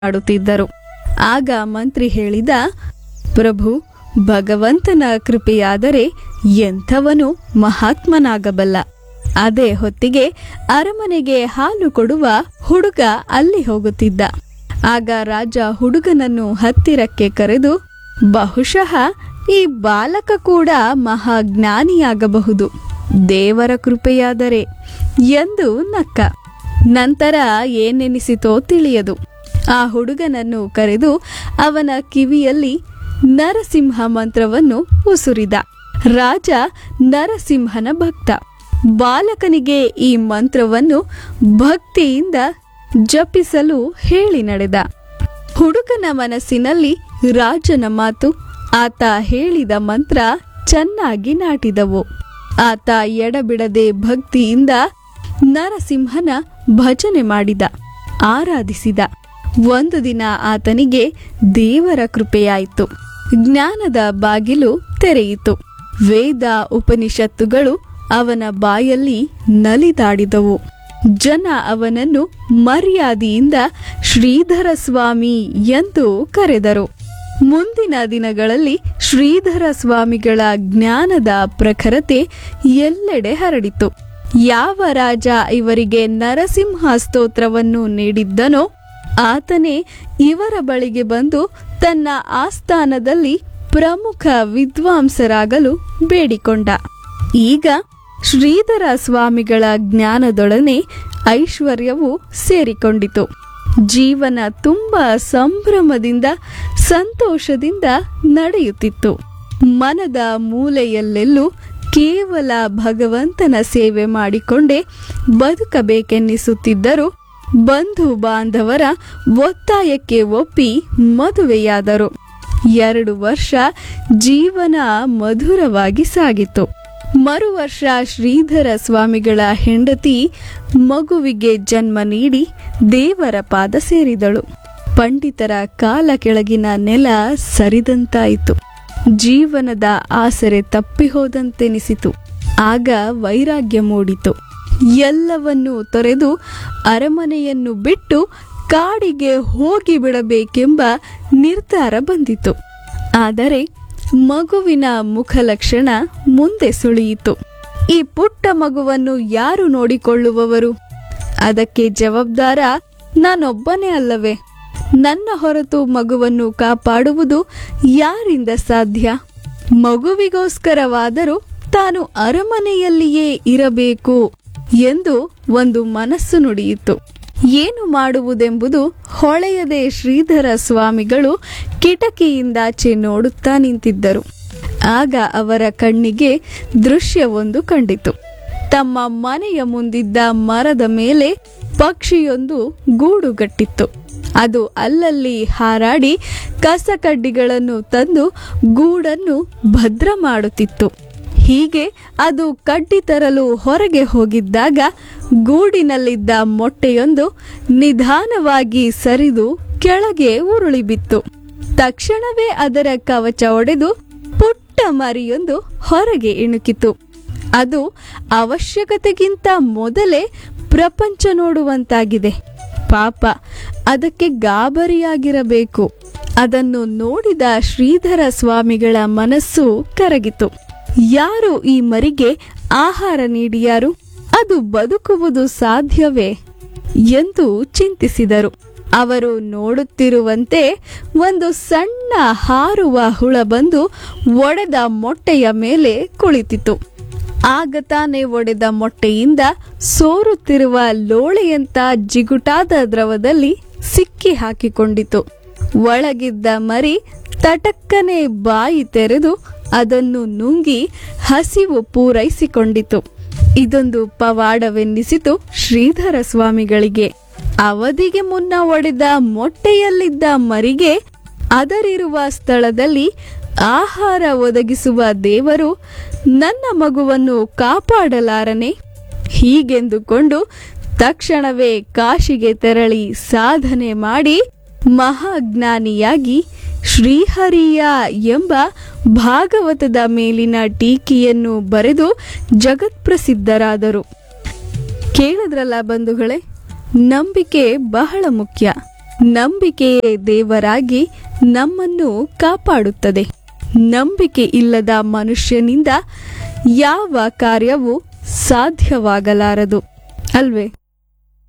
ಆಡುತ್ತಿದ್ದರು ಆಗ ಮಂತ್ರಿ ಹೇಳಿದ ಪ್ರಭು ಭಗವಂತನ ಕೃಪೆಯಾದರೆ ಎಂಥವನು ಮಹಾತ್ಮನಾಗಬಲ್ಲ ಅದೇ ಹೊತ್ತಿಗೆ ಅರಮನೆಗೆ ಹಾಲು ಕೊಡುವ ಹುಡುಗ ಅಲ್ಲಿ ಹೋಗುತ್ತಿದ್ದ ಆಗ ರಾಜ ಹುಡುಗನನ್ನು ಹತ್ತಿರಕ್ಕೆ ಕರೆದು ಬಹುಶಃ ಈ ಬಾಲಕ ಕೂಡ ಮಹಾಜ್ಞಾನಿಯಾಗಬಹುದು ದೇವರ ಕೃಪೆಯಾದರೆ ಎಂದು ನಕ್ಕ ನಂತರ ಏನೆನಿಸಿತೋ ತಿಳಿಯದು ಆ ಹುಡುಗನನ್ನು ಕರೆದು ಅವನ ಕಿವಿಯಲ್ಲಿ ನರಸಿಂಹ ಮಂತ್ರವನ್ನು ಉಸುರಿದ ರಾಜ ನರಸಿಂಹನ ಭಕ್ತ ಬಾಲಕನಿಗೆ ಈ ಮಂತ್ರವನ್ನು ಭಕ್ತಿಯಿಂದ ಜಪಿಸಲು ಹೇಳಿ ನಡೆದ ಹುಡುಗನ ಮನಸ್ಸಿನಲ್ಲಿ ರಾಜನ ಮಾತು ಆತ ಹೇಳಿದ ಮಂತ್ರ ಚೆನ್ನಾಗಿ ನಾಟಿದವು ಆತ ಎಡಬಿಡದೆ ಭಕ್ತಿಯಿಂದ ನರಸಿಂಹನ ಭಜನೆ ಮಾಡಿದ ಆರಾಧಿಸಿದ ಒಂದು ದಿನ ಆತನಿಗೆ ದೇವರ ಕೃಪೆಯಾಯಿತು ಜ್ಞಾನದ ಬಾಗಿಲು ತೆರೆಯಿತು ವೇದ ಉಪನಿಷತ್ತುಗಳು ಅವನ ಬಾಯಲ್ಲಿ ನಲಿದಾಡಿದವು ಜನ ಅವನನ್ನು ಮರ್ಯಾದೆಯಿಂದ ಶ್ರೀಧರ ಸ್ವಾಮಿ ಎಂದು ಕರೆದರು ಮುಂದಿನ ದಿನಗಳಲ್ಲಿ ಶ್ರೀಧರ ಸ್ವಾಮಿಗಳ ಜ್ಞಾನದ ಪ್ರಖರತೆ ಎಲ್ಲೆಡೆ ಹರಡಿತು ಯಾವ ರಾಜ ಇವರಿಗೆ ನರಸಿಂಹ ಸ್ತೋತ್ರವನ್ನು ನೀಡಿದ್ದನೋ ಆತನೇ ಇವರ ಬಳಿಗೆ ಬಂದು ತನ್ನ ಆಸ್ಥಾನದಲ್ಲಿ ಪ್ರಮುಖ ವಿದ್ವಾಂಸರಾಗಲು ಬೇಡಿಕೊಂಡ ಈಗ ಶ್ರೀಧರ ಸ್ವಾಮಿಗಳ ಜ್ಞಾನದೊಡನೆ ಐಶ್ವರ್ಯವು ಸೇರಿಕೊಂಡಿತು ಜೀವನ ತುಂಬ ಸಂಭ್ರಮದಿಂದ ಸಂತೋಷದಿಂದ ನಡೆಯುತ್ತಿತ್ತು ಮನದ ಮೂಲೆಯಲ್ಲೆಲ್ಲೂ ಕೇವಲ ಭಗವಂತನ ಸೇವೆ ಮಾಡಿಕೊಂಡೇ ಬದುಕಬೇಕೆನ್ನಿಸುತ್ತಿದ್ದರು ಬಂಧು ಬಾಂಧವರ ಒತ್ತಾಯಕ್ಕೆ ಒಪ್ಪಿ ಮದುವೆಯಾದರು ಎರಡು ವರ್ಷ ಜೀವನ ಮಧುರವಾಗಿ ಸಾಗಿತು ಮರು ವರ್ಷ ಶ್ರೀಧರ ಸ್ವಾಮಿಗಳ ಹೆಂಡತಿ ಮಗುವಿಗೆ ಜನ್ಮ ನೀಡಿ ದೇವರ ಪಾದ ಸೇರಿದಳು ಪಂಡಿತರ ಕಾಲ ಕೆಳಗಿನ ನೆಲ ಸರಿದಂತಾಯಿತು ಜೀವನದ ಆಸರೆ ತಪ್ಪಿಹೋದಂತೆನಿಸಿತು ಆಗ ವೈರಾಗ್ಯ ಮೂಡಿತು ಎಲ್ಲವನ್ನೂ ತೊರೆದು ಅರಮನೆಯನ್ನು ಬಿಟ್ಟು ಕಾಡಿಗೆ ಹೋಗಿ ಬಿಡಬೇಕೆಂಬ ನಿರ್ಧಾರ ಬಂದಿತು ಆದರೆ ಮಗುವಿನ ಮುಖಲಕ್ಷಣ ಮುಂದೆ ಸುಳಿಯಿತು ಈ ಪುಟ್ಟ ಮಗುವನ್ನು ಯಾರು ನೋಡಿಕೊಳ್ಳುವವರು ಅದಕ್ಕೆ ಜವಾಬ್ದಾರ ನಾನೊಬ್ಬನೇ ಅಲ್ಲವೇ ನನ್ನ ಹೊರತು ಮಗುವನ್ನು ಕಾಪಾಡುವುದು ಯಾರಿಂದ ಸಾಧ್ಯ ಮಗುವಿಗೋಸ್ಕರವಾದರೂ ತಾನು ಅರಮನೆಯಲ್ಲಿಯೇ ಇರಬೇಕು ಎಂದು ಒಂದು ಮನಸ್ಸು ನುಡಿಯಿತು ಏನು ಮಾಡುವುದೆಂಬುದು ಹೊಳೆಯದೆ ಶ್ರೀಧರ ಸ್ವಾಮಿಗಳು ಕಿಟಕಿಯಿಂದಾಚೆ ನೋಡುತ್ತಾ ನಿಂತಿದ್ದರು ಆಗ ಅವರ ಕಣ್ಣಿಗೆ ದೃಶ್ಯವೊಂದು ಕಂಡಿತು ತಮ್ಮ ಮನೆಯ ಮುಂದಿದ್ದ ಮರದ ಮೇಲೆ ಪಕ್ಷಿಯೊಂದು ಗೂಡುಗಟ್ಟಿತ್ತು ಅದು ಅಲ್ಲಲ್ಲಿ ಹಾರಾಡಿ ಕಸಕಡ್ಡಿಗಳನ್ನು ತಂದು ಗೂಡನ್ನು ಭದ್ರ ಮಾಡುತ್ತಿತ್ತು ಹೀಗೆ ಅದು ಕಡ್ಡಿ ತರಲು ಹೊರಗೆ ಹೋಗಿದ್ದಾಗ ಗೂಡಿನಲ್ಲಿದ್ದ ಮೊಟ್ಟೆಯೊಂದು ನಿಧಾನವಾಗಿ ಸರಿದು ಕೆಳಗೆ ಉರುಳಿ ಬಿತ್ತು ತಕ್ಷಣವೇ ಅದರ ಕವಚ ಒಡೆದು ಪುಟ್ಟ ಮರಿಯೊಂದು ಹೊರಗೆ ಇಣುಕಿತು ಅದು ಅವಶ್ಯಕತೆಗಿಂತ ಮೊದಲೇ ಪ್ರಪಂಚ ನೋಡುವಂತಾಗಿದೆ ಪಾಪ ಅದಕ್ಕೆ ಗಾಬರಿಯಾಗಿರಬೇಕು ಅದನ್ನು ನೋಡಿದ ಶ್ರೀಧರ ಸ್ವಾಮಿಗಳ ಮನಸ್ಸು ಕರಗಿತು ಯಾರು ಈ ಮರಿಗೆ ಆಹಾರ ನೀಡಿಯಾರು ಅದು ಬದುಕುವುದು ಸಾಧ್ಯವೇ ಎಂದು ಚಿಂತಿಸಿದರು ಅವರು ನೋಡುತ್ತಿರುವಂತೆ ಒಂದು ಸಣ್ಣ ಹಾರುವ ಹುಳ ಬಂದು ಒಡೆದ ಮೊಟ್ಟೆಯ ಮೇಲೆ ಕುಳಿತಿತು ಆಗ ತಾನೇ ಒಡೆದ ಮೊಟ್ಟೆಯಿಂದ ಸೋರುತ್ತಿರುವ ಲೋಳೆಯಂತ ಜಿಗುಟಾದ ದ್ರವದಲ್ಲಿ ಸಿಕ್ಕಿ ಹಾಕಿಕೊಂಡಿತು ಒಳಗಿದ್ದ ಮರಿ ತಟಕ್ಕನೆ ಬಾಯಿ ತೆರೆದು ಅದನ್ನು ನುಂಗಿ ಹಸಿವು ಪೂರೈಸಿಕೊಂಡಿತು ಇದೊಂದು ಪವಾಡವೆನ್ನಿಸಿತು ಶ್ರೀಧರ ಸ್ವಾಮಿಗಳಿಗೆ ಅವಧಿಗೆ ಮುನ್ನ ಒಡೆದ ಮೊಟ್ಟೆಯಲ್ಲಿದ್ದ ಮರಿಗೆ ಅದರಿರುವ ಸ್ಥಳದಲ್ಲಿ ಆಹಾರ ಒದಗಿಸುವ ದೇವರು ನನ್ನ ಮಗುವನ್ನು ಕಾಪಾಡಲಾರನೆ ಹೀಗೆಂದುಕೊಂಡು ತಕ್ಷಣವೇ ಕಾಶಿಗೆ ತೆರಳಿ ಸಾಧನೆ ಮಾಡಿ ಮಹಾಜ್ಞಾನಿಯಾಗಿ ಶ್ರೀಹರಿಯ ಎಂಬ ಭಾಗವತದ ಮೇಲಿನ ಟೀಕೆಯನ್ನು ಬರೆದು ಜಗತ್ಪ್ರಸಿದ್ಧರಾದರು ಕೇಳಿದ್ರಲ್ಲ ಬಂಧುಗಳೇ ನಂಬಿಕೆ ಬಹಳ ಮುಖ್ಯ ನಂಬಿಕೆಯೇ ದೇವರಾಗಿ ನಮ್ಮನ್ನು ಕಾಪಾಡುತ್ತದೆ ನಂಬಿಕೆ ಇಲ್ಲದ ಮನುಷ್ಯನಿಂದ ಯಾವ ಕಾರ್ಯವೂ ಸಾಧ್ಯವಾಗಲಾರದು ಅಲ್ವೇ